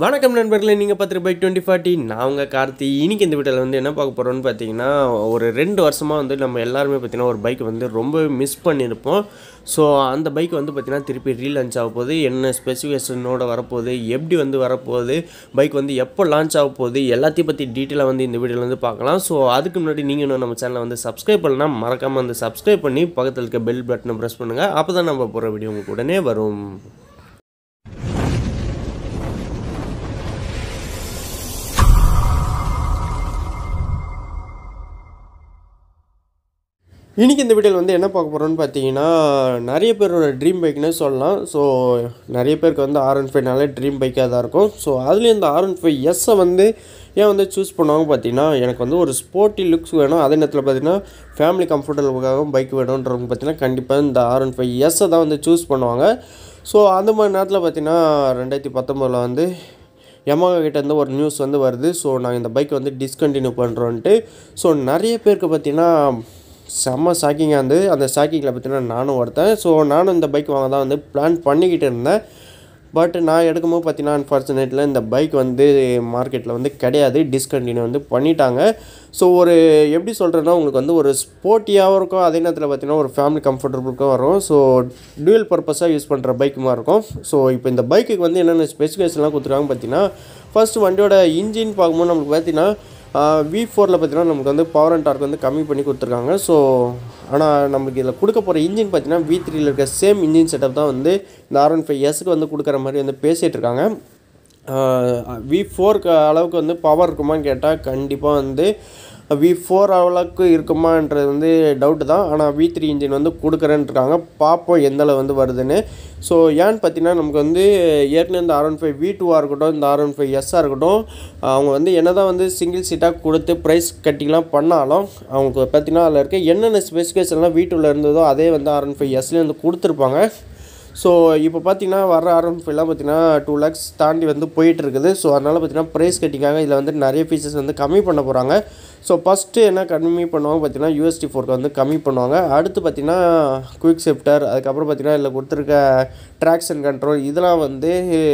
வணக்கம் நண்பர்களே நீங்கள் பார்த்துட்டு பைக் டுவெண்ட்டி ஃபார்ட்டி நான் உங்கள் கார்த்தி இன்னைக்கு இந்த வீட்டில் வந்து என்ன பார்க்க போகிறோன்னு பார்த்தீங்கன்னா ஒரு ரெண்டு வருஷமாக வந்து நம்ம எல்லாருமே பார்த்தீங்கன்னா ஒரு பைக் வந்து ரொம்ப மிஸ் பண்ணியிருப்போம் ஸோ அந்த பைக் வந்து பார்த்தீங்கன்னா திருப்பி ரீலான்ச் ஆக போகுது என்ன ஸ்பெசிஃபிகேஷனோட வரப்போகுது எப்படி வந்து வரப்போகுது பைக் வந்து எப்போ லான்ச் ஆக போகுது எல்லாத்தையும் பற்றி டீட்டெயிலாக வந்து இந்த வீடியோவில் வந்து பார்க்கலாம் ஸோ அதுக்கு முன்னாடி நீங்கள் இன்னும் நம்ம சேனலை வந்து சப்ஸ்கிரைப் பண்ணலாம் மறக்காமல் வந்து சப்ஸ்கிரைப் பண்ணி பக்கத்தில் இருக்க பெல் பட்டனை ப்ரெஸ் பண்ணுங்கள் அப்போ தான் நம்ம போகிற வீடியோ உங்களுக்கு உடனே வரும் இன்றைக்கி இந்த வீடியோவில் வந்து என்ன பார்க்க போகிறோம்னு பார்த்தீங்கன்னா நிறைய பேரோட ட்ரீம் பைக்னே சொல்லலாம் ஸோ நிறைய பேருக்கு வந்து ஆர் ஒன் ஃபைவ்னாலே ட்ரீம் பைக்காக தான் இருக்கும் ஸோ அதுலேயும் இந்த ஆர் ஒன் ஃபைவ் எஸ்ஸை வந்து ஏன் வந்து சூஸ் பண்ணுவாங்க பார்த்தீங்கன்னா எனக்கு வந்து ஒரு ஸ்போர்ட்டி லுக்ஸ் வேணும் அதே நேரத்தில் பார்த்தீங்கன்னா ஃபேமிலி கம்ஃபர்டபுளுக்காகவும் பைக் வேணுன்றவங்க பார்த்தீங்கன்னா கண்டிப்பாக இந்த ஆர் ஒன் ஃபைவ் எஸ்ஸை தான் வந்து சூஸ் பண்ணுவாங்க ஸோ அந்த மாதிரி நேரத்தில் பார்த்தீங்கன்னா ரெண்டாயிரத்தி பத்தொம்போதில் வந்து யமாகா கிட்டேருந்து ஒரு நியூஸ் வந்து வருது ஸோ நாங்கள் இந்த பைக்கை வந்து டிஸ்கண்டினியூ பண்ணுறோன்ட்டு ஸோ நிறைய பேருக்கு பார்த்தீங்கன்னா செம்ம ஷாக்கிங்காக இருந்து அந்த ஷாக்கிங்கில் பார்த்தீங்கன்னா நானும் ஒருத்தன் ஸோ நானும் இந்த பைக் வாங்க தான் வந்து பிளான் பண்ணிக்கிட்டு இருந்தேன் பட் நான் எடுக்கும்போது பார்த்தீங்கன்னா அன்ஃபார்ச்சுனேட்டில் இந்த பைக் வந்து மார்க்கெட்டில் வந்து கிடையாது டிஸ்கண்டினியூ வந்து பண்ணிட்டாங்க ஸோ ஒரு எப்படி சொல்கிறேன்னா உங்களுக்கு வந்து ஒரு ஸ்போர்ட்டியாகவும் இருக்கும் அதே நேரத்தில் பார்த்தீங்கன்னா ஒரு ஃபேமிலி கம்ஃபர்டபுளுக்கும் வரும் ஸோ டியூவல் பர்பஸாக யூஸ் பண்ணுற பைக்குமா இருக்கும் ஸோ இப்போ இந்த பைக்குக்கு வந்து என்னென்ன ஸ்பெசிஃபிகேஷன்லாம் கொடுத்துருக்காங்க பார்த்தீங்கன்னா ஃபஸ்ட்டு வண்டியோட இன்ஜின் பார்க்கும்போது நம்மளுக்கு பார்த்தீங்கன்னா வி ஃபோரில் பார்த்தீங்கன்னா நமக்கு வந்து பவர் அண்ட் டார்க் வந்து கம்மி பண்ணி கொடுத்துருக்காங்க ஸோ ஆனால் நமக்கு இதில் கொடுக்க போகிற இன்ஜின் பார்த்தீங்கன்னா வி த்ரீயில் இருக்க சேம் இன்ஜின் செட்டப் தான் வந்து இந்த ஆர் ஒன் ஃபைவ் எஸ்க்கு வந்து கொடுக்குற மாதிரி வந்து பேசிகிட்டு இருக்காங்க வி ஃபோருக்கு அளவுக்கு வந்து பவர் இருக்குமான்னு கேட்டால் கண்டிப்பாக வந்து வி ஃபோர் அளவுக்கு இருக்குமான்றது வந்து டவுட்டு தான் ஆனால் வி த்ரீ இன்ஜின் வந்து கொடுக்குறேன்ருக்காங்க பார்ப்போம் எந்தளவு வந்து வருதுன்னு ஸோ ஏன்னு பார்த்தீங்கன்னா நமக்கு வந்து ஏற்கனவே இந்த ஆர் ஒன் ஃபைவ் வி டூவாக இருக்கட்டும் இந்த ஆர் ஒன் ஃபைவ் எஸ்ஸாக இருக்கட்டும் அவங்க வந்து என்ன தான் வந்து சிங்கிள் சீட்டாக கொடுத்து ப்ரைஸ் கட்டிங்லாம் பண்ணாலும் அவங்களுக்கு பார்த்தீங்கன்னா அதில் இருக்க என்னென்ன ஸ்பெசிஃபிகேஷன்லாம் வீ டூவில் இருந்ததோ அதே வந்து ஆர் ஒன் ஃபைவ் எஸ்லேயே வந்து கொடுத்துருப்பாங்க ஸோ இப்போ பார்த்தீங்கன்னா வர ஆர் ஒன் ஃபைவ்லாம் பார்த்தீங்கன்னா டூ லேக்ஸ் தாண்டி வந்து போயிட்டு இருக்குது ஸோ அதனால் பார்த்தீங்கன்னா ப்ரைஸ் கட்டிக்காங்க இதில் வந்து நிறைய ஃபீச்சர்ஸ் வந்து கம்மி பண்ண போகிறாங்க ஸோ ஃபஸ்ட்டு என்ன கம்மி பண்ணுவாங்க பார்த்தீங்கன்னா யூஎஸ்டி ஃபோர்க்கு வந்து கம்மி பண்ணுவாங்க அடுத்து பார்த்தீங்கன்னா குயிக் ஷிஃப்டர் அதுக்கப்புறம் பார்த்தீங்கன்னா இதில் கொடுத்துருக்க ட்ராக்ஷன் கண்ட்ரோல் இதெல்லாம் வந்து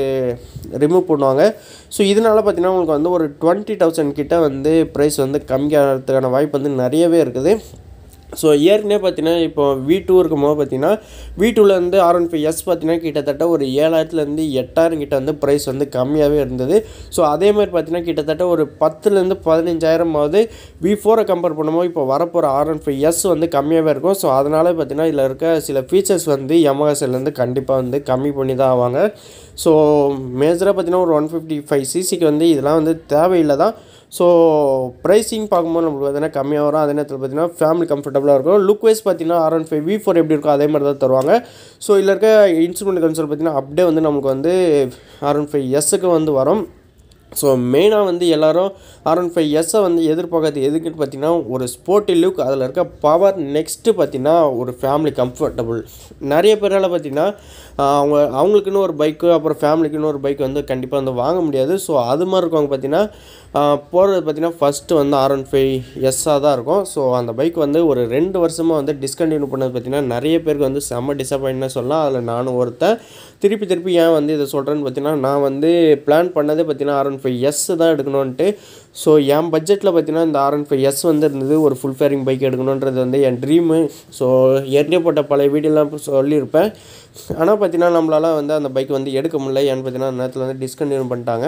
ரிமூவ் பண்ணுவாங்க ஸோ இதனால் பார்த்தீங்கன்னா உங்களுக்கு வந்து ஒரு டுவெண்ட்டி தௌசண்ட் கிட்ட வந்து ப்ரைஸ் வந்து கம்மியாகிறதுக்கான வாய்ப்பு வந்து நிறையவே இருக்குது ஸோ ஏற்கனவே பார்த்தீங்கன்னா இப்போ வி டூ இருக்கும்போது பார்த்தீங்கன்னா வி டூலேருந்து ஆர் ஒன் ஃபைவ் எஸ் பார்த்தீங்கன்னா கிட்டத்தட்ட ஒரு ஏழாயிரத்துலேருந்து எட்டாயிரம் கிட்ட வந்து ப்ரைஸ் வந்து கம்மியாகவே இருந்தது ஸோ அதே மாதிரி பார்த்தீங்கன்னா கிட்டத்தட்ட ஒரு பத்துலேருந்து பதினஞ்சாயிரமாவது வி ஃபோரை கம்பேர் பண்ணும்போது இப்போ வரப்போகிற ஆர் ஒன் ஃபைவ் எஸ் வந்து கம்மியாகவே இருக்கும் ஸோ அதனால் பார்த்தீங்கன்னா இதில் இருக்க சில ஃபீச்சர்ஸ் வந்து எமகாசிலேருந்து கண்டிப்பாக வந்து கம்மி பண்ணி தான் ஆவாங்க ஸோ மேஜராக பார்த்தீங்கன்னா ஒரு ஒன் ஃபிஃப்டி ஃபைவ் சிசிக்கு வந்து இதெல்லாம் வந்து தேவையில்லை தான் ஸோ ப்ரைஸிங் பார்க்கும்போது நம்மளுக்கு பார்த்தீங்கன்னா கம்மியாக வரும் அதே நேரத்தில் பார்த்தீங்கன்னா ஃபேமிலி கம்ஃபர்டபுளாக இருக்கும் லுக் வைஸ் பார்த்தீங்கன்னா R one five V four எப்படி இருக்கோ அதே மாதிரி தான் தருவாங்க ஸோ இதில் இருக்க இன்ஸ்ட்ருமெண்ட் கன்சோல் பார்த்தீங்கன்னா அப்படியே வந்து நமக்கு வந்து ஆர் ஒன் ஃபைவ் எஸ்ஸுக்கு வந்து வரும் ஸோ மெயினாக வந்து எல்லோரும் ஆர் ஒன் ஃபைவ் எஸ்ஸை வந்து எதிர்பார்க்கறது எதுக்குன்னு பார்த்தீங்கன்னா ஒரு ஸ்போர்ட்டி லுக் அதில் இருக்க பவர் நெக்ஸ்ட்டு பார்த்தீங்கன்னா ஒரு ஃபேமிலி கம்ஃபர்டபுள் நிறைய பேரால் பார்த்தீங்கன்னா அவங்க அவங்களுக்குன்னு ஒரு பைக்கு அப்புறம் ஃபேமிலிக்குன்னு ஒரு பைக் வந்து கண்டிப்பாக வந்து வாங்க முடியாது ஸோ அது மாதிரி இருக்கவங்க பார்த்தீங்கன்னா போகிறது பார்த்தீங்கன்னா ஃபஸ்ட்டு வந்து ஆர் ஒன் ஃபைவ் எஸ்ஸாக தான் இருக்கும் ஸோ அந்த பைக் வந்து ஒரு ரெண்டு வருஷமாக வந்து டிஸ்கண்டினியூ பண்ணது பார்த்தீங்கன்னா நிறைய பேருக்கு வந்து செம்ம டிசப்பாயின்ட்னு சொல்லலாம் அதில் நானும் ஒருத்தன் திருப்பி திருப்பி ஏன் வந்து இதை சொல்கிறேன்னு பார்த்தீங்கன்னா நான் வந்து பிளான் பண்ணதே பார்த்தீங்கன்னா ஆர் ஒன் ஃபைவ் எஸ் தான் எடுக்கணுன்ட்டு ஸோ என் பட்ஜெட்டில் பார்த்தீங்கன்னா இந்த ஆர் ஒன் ஃபைவ் எஸ் வந்து இருந்தது ஒரு ஃபுல் ஃபேரிங் பைக் எடுக்கணுன்றது வந்து என் ட்ரீமு ஸோ ஏற்கனவே போட்ட பழைய வீடியோலாம் சொல்லியிருப்பேன் ஆனால் பார்த்தீங்கன்னா நம்மளால் வந்து அந்த பைக் வந்து எடுக்க முடியல ஏன்னு பார்த்தீங்கன்னா அந்த நேரத்தில் வந்து டிஸ்கண்டினியூ பண்ணிட்டாங்க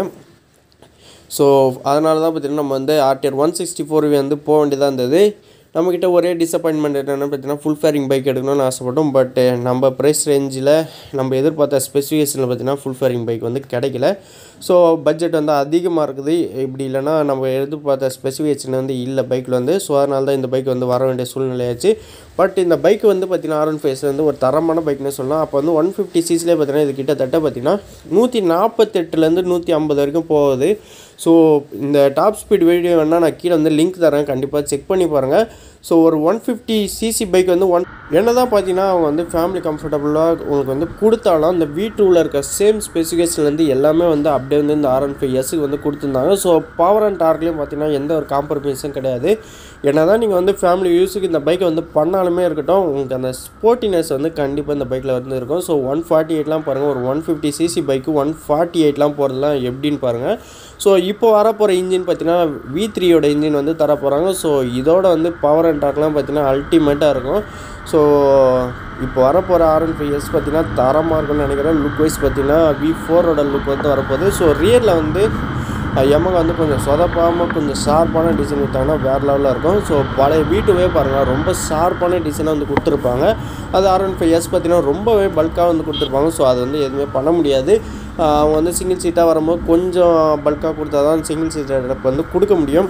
ஸோ அதனால தான் பார்த்தீங்கன்னா நம்ம வந்து ஆர்டிஆர் ஒன் சிக்ஸ்டி ஃபோர் வந்து போக வேண்டியதாக இருந்தது நம்மக்கிட்ட ஒரே டிசப்பாயின்மெண்ட் என்னென்னு பார்த்தீங்கன்னா ஃபுல் ஃபேரிங் பைக் எடுக்கணும்னு ஆசைப்பட்டோம் பட் நம்ம ப்ரைஸ் ரேஞ்சில் நம்ம எதிர்பார்த்த ஸ்பெசிஃபிகேஷனில் பார்த்தீங்கன்னா ஃபுல் ஃபேரிங் பைக் வந்து கிடைக்கல ஸோ பட்ஜெட் வந்து அதிகமாக இருக்குது இப்படி இல்லைனா நம்ம எதிர்பார்த்த ஸ்பெசிஃபிகேஷன் வந்து இல்லை பைக்கில் வந்து ஸோ அதனால தான் இந்த பைக் வந்து வர வேண்டிய சூழ்நிலையாச்சு பட் இந்த பைக் வந்து பார்த்தீங்கன்னா ஆர் ஒன் ஃபேஸ் வந்து ஒரு தரமான பைக்னு சொல்லலாம் அப்போ வந்து ஒன் ஃபிஃப்டி சிசிலே பார்த்தீங்கன்னா இது கிட்டத்தட்ட பார்த்தீங்கன்னா நூற்றி நாற்பத்தெட்டுலேருந்து நூற்றி ஐம்பது வரைக்கும் போகுது ஸோ இந்த டாப் ஸ்பீட் வீடியோ வேணால் நான் கீழே வந்து லிங்க் தரேன் கண்டிப்பாக செக் பண்ணி பாருங்கள் ஸோ ஒரு ஒன் ஃபிஃப்டி சிசி பைக் வந்து ஒன் என்ன தான் பார்த்தீங்கன்னா அவங்க வந்து ஃபேமிலி கம்ஃபர்டபுளாக உங்களுக்கு வந்து கொடுத்தாலும் அந்த வீட்டுக்குள்ளே இருக்க சேம் ஸ்பெசிஃபிகேஷன்லேருந்து எல்லாமே வந்து அப்படியே வந்து இந்த ஆர் ஒன் ஃபைவ் எஸ்ஸுக்கு வந்து கொடுத்துருந்தாங்க ஸோ பவர் அண்ட் டார்க்லேயும் பார்த்தீங்கன்னா எந்த ஒரு காம்ப்ரமைஸும் கிடையாது என்ன தான் நீங்கள் வந்து ஃபேமிலி யூஸுக்கு இந்த பைக்கை வந்து பண்ணாலுமே இருக்கட்டும் உங்களுக்கு அந்த ஸ்போர்ட்டினஸ் வந்து கண்டிப்பாக இந்த பைக்கில் வந்து இருக்கும் ஸோ ஒன் ஃபார்ட்டி எயிட்லாம் பாருங்கள் ஒரு ஒன் ஃபிஃப்டி சிசி பைக்கு ஒன் ஃபார்ட்டி எயிட்லாம் போகிறதுலாம் எப்படின்னு பாருங்கள் ஸோ இப்போ வரப்போகிற இன்ஜின் பார்த்தீங்கன்னா வி த்ரீயோட இன்ஜின் வந்து தர போகிறாங்க ஸோ இதோட வந்து பவர் அண்ட் டார்க்லாம் பார்த்தீங்கன்னா அல்டிமேட்டாக இருக்கும் ஸோ இப்போ வரப்போகிற ஆர் ஒன் ஃபைவ் எஸ் பார்த்தீங்கன்னா தரமாக இருக்கும்னு நினைக்கிறேன் லுக் வைஸ் பார்த்தீங்கன்னா வி ஃபோரோட லுக் வந்து வரப்போகுது ஸோ ரியரில் வந்து எமக வந்து கொஞ்சம் சொதப்பாமல் கொஞ்சம் ஷார்ப்பான டிசைன் விட்டாங்கன்னா வேறு லெவலில் இருக்கும் ஸோ பழைய வீட்டுவே பாருங்கள் ரொம்ப ஷார்ப்பான டிசைனாக வந்து கொடுத்துருப்பாங்க அது ஆர் ஒன் ஃபைவ் எஸ் பார்த்தீங்கன்னா ரொம்பவே பல்காக வந்து கொடுத்துருப்பாங்க ஸோ அது வந்து எதுவுமே பண்ண முடியாது அவங்க வந்து சிங்கிள் சீட்டாக வரும்போது கொஞ்சம் பல்காக கொடுத்தா தான் சிங்கிள் சீட்டர் வந்து கொடுக்க முடியும்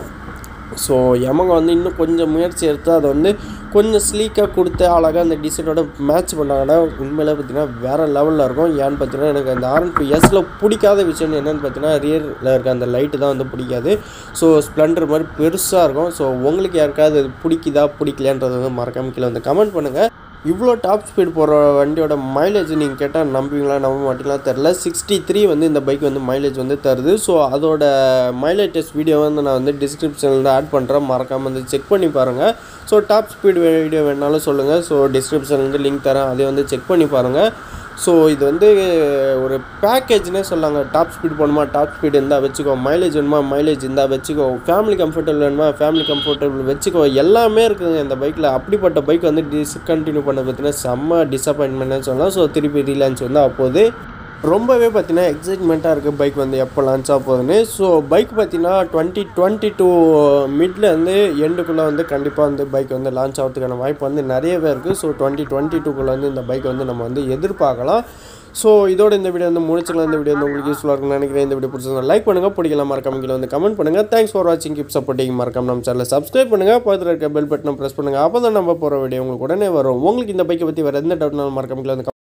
ஸோ எமங்க வந்து இன்னும் கொஞ்சம் முயற்சி எடுத்து அதை வந்து கொஞ்சம் ஸ்லீக்காக கொடுத்து அழகாக அந்த டிசைனோட மேட்ச் பண்ணாங்கன்னா உண்மையில பார்த்தீங்கன்னா வேறு லெவலில் இருக்கும் ஏன்னு பார்த்தீங்கன்னா எனக்கு அந்த ஆர் டூ எஸில் பிடிக்காத விஷயம் என்னென்னு பார்த்தீங்கன்னா ரியரில் இருக்க அந்த லைட்டு தான் வந்து பிடிக்காது ஸோ ஸ்ப்ளெண்டர் மாதிரி பெருசாக இருக்கும் ஸோ உங்களுக்கு யாருக்காவது அது பிடிக்குதா பிடிக்கலையான்றது வந்து மறக்காம கீழே வந்து கமெண்ட் பண்ணுங்கள் இவ்வளோ டாப் ஸ்பீட் போகிற வண்டியோட மைலேஜ் நீங்கள் கேட்டால் நம்புவீங்களா நம்ப மாட்டீங்களா தெரில சிக்ஸ்டி த்ரீ வந்து இந்த பைக் வந்து மைலேஜ் வந்து தருது ஸோ அதோட மைலேஜ் டெஸ்ட் வீடியோ வந்து நான் வந்து டிஸ்கிரிப்ஷனில் ஆட் பண்ணுறேன் மறக்காமல் வந்து செக் பண்ணி பாருங்கள் ஸோ டாப் ஸ்பீட் வீடியோ வேணாலும் சொல்லுங்கள் ஸோ டிஸ்கிரிப்ஷன்லேருந்து லிங்க் தரேன் அதை வந்து செக் பண்ணி பாருங்கள் ஸோ இது வந்து ஒரு பேக்கேஜ்னே சொல்லாங்க டாப் ஸ்பீட் போகணுமா டாப் ஸ்பீட் இருந்தால் வச்சுக்கோ மைலேஜ் வேணுமா மைலேஜ் இருந்தால் வச்சுக்கோ ஃபேமிலி கம்ஃபர்டபுள் வேணுமா ஃபேமிலி கம்ஃபர்டபுள் வச்சுக்கோ எல்லாமே இருக்குதுங்க இந்த பைக்கில் அப்படிப்பட்ட பைக் வந்து டிஸ்கண்டினியூ பண்ண பார்த்தீங்கன்னா செம்ம டிசப்பாயின்மெண்ட்னு சொல்லலாம் ஸோ திருப்பி ரீலான்ச் வந்து அப்போது ரொம்பவே பார்த்தீங்கன்னா எக்ஸைட்மெண்ட்டாக இருக்குது பைக் வந்து எப்போ லான்ச் ஆக போகுதுன்னு ஸோ பைக் பார்த்தீங்கன்னா டுவெண்ட்டி டுவெண்ட்டி டூ மிட்ல வந்து எண்டுக்குள்ளே வந்து கண்டிப்பாக வந்து பைக் வந்து லான்ச் ஆகிறதுக்கான வாய்ப்பு வந்து நிறையவே இருக்குது ஸோ டுவெண்ட்டி டுவெண்ட்டி டூக்குள்ளே வந்து இந்த பைக் வந்து நம்ம வந்து எதிர்பார்க்கலாம் ஸோ இதோட இந்த வீடியோ வந்து முடிச்சுக்கலாம் இந்த வீடியோ வந்து உங்களுக்கு யூஸ்ஃபுல்லாக இருக்கும்னு நினைக்கிறேன் இந்த வீடியோ பிடிச்சிருந்தா லைக் பண்ணுங்கள் பிடிக்கலாம் மறக்காம கீழே வந்து கமெண்ட் பண்ணுங்கள் தேங்க்ஸ் ஃபார் வாட்சிங் கிப் சப்போர்ட்டிங் மறக்காம நம்ம சேனலை சப்ஸ்கிரைப் பண்ணுங்கள் பக்கத்தில் இருக்க பெல் பட்டனை ப்ரெஸ் பண்ணுங்கள் அப்போ தான் நம்ம போகிற வீடியோ உங்களுக்கு உடனே வரும் உங்களுக்கு இந்த பைக்கை பற்றி வேறு எந்த டவுட்னாலும் மறக்காம கீழே வந்து